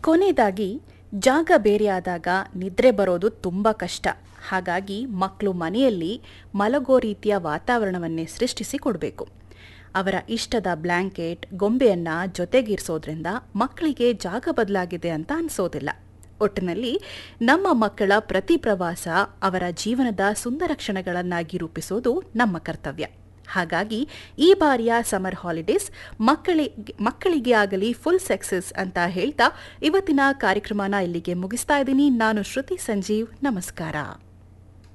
ಕೊನೆಯದಾಗಿ ಜಾಗ ಬೇರೆಯಾದಾಗ ನಿದ್ರೆ ಬರೋದು ತುಂಬ ಕಷ್ಟ ಹಾಗಾಗಿ ಮಕ್ಕಳು ಮನೆಯಲ್ಲಿ ಮಲಗೋ ರೀತಿಯ ವಾತಾವರಣವನ್ನೇ ಸೃಷ್ಟಿಸಿ ಕೊಡಬೇಕು ಅವರ ಇಷ್ಟದ ಬ್ಲ್ಯಾಂಕೆಟ್ ಗೊಂಬೆಯನ್ನ ಜೊತೆಗಿರಿಸೋದ್ರಿಂದ ಮಕ್ಕಳಿಗೆ ಜಾಗ ಬದಲಾಗಿದೆ ಅಂತ ಅನಿಸೋದಿಲ್ಲ ಒಟ್ಟಿನಲ್ಲಿ ನಮ್ಮ ಮಕ್ಕಳ ಪ್ರತಿ ಪ್ರವಾಸ ಅವರ ಜೀವನದ ಸುಂದರ ಕ್ಷಣಗಳನ್ನಾಗಿ ರೂಪಿಸೋದು ನಮ್ಮ ಕರ್ತವ್ಯ ಹಾಗಾಗಿ ಈ ಬಾರಿಯ ಸಮರ್ ಹಾಲಿಡೇಸ್ ಮಕ್ಕಳಿಗೆ ಮಕ್ಕಳಿಗೆ ಆಗಲಿ ಫುಲ್ ಸಕ್ಸಸ್ ಅಂತ ಹೇಳ್ತಾ ಇವತ್ತಿನ ಕಾರ್ಯಕ್ರಮನ ಇಲ್ಲಿಗೆ ಮುಗಿಸ್ತಾ ಇದ್ದೀನಿ ನಾನು ಶ್ರುತಿ ಸಂಜೀವ್ ನಮಸ್ಕಾರ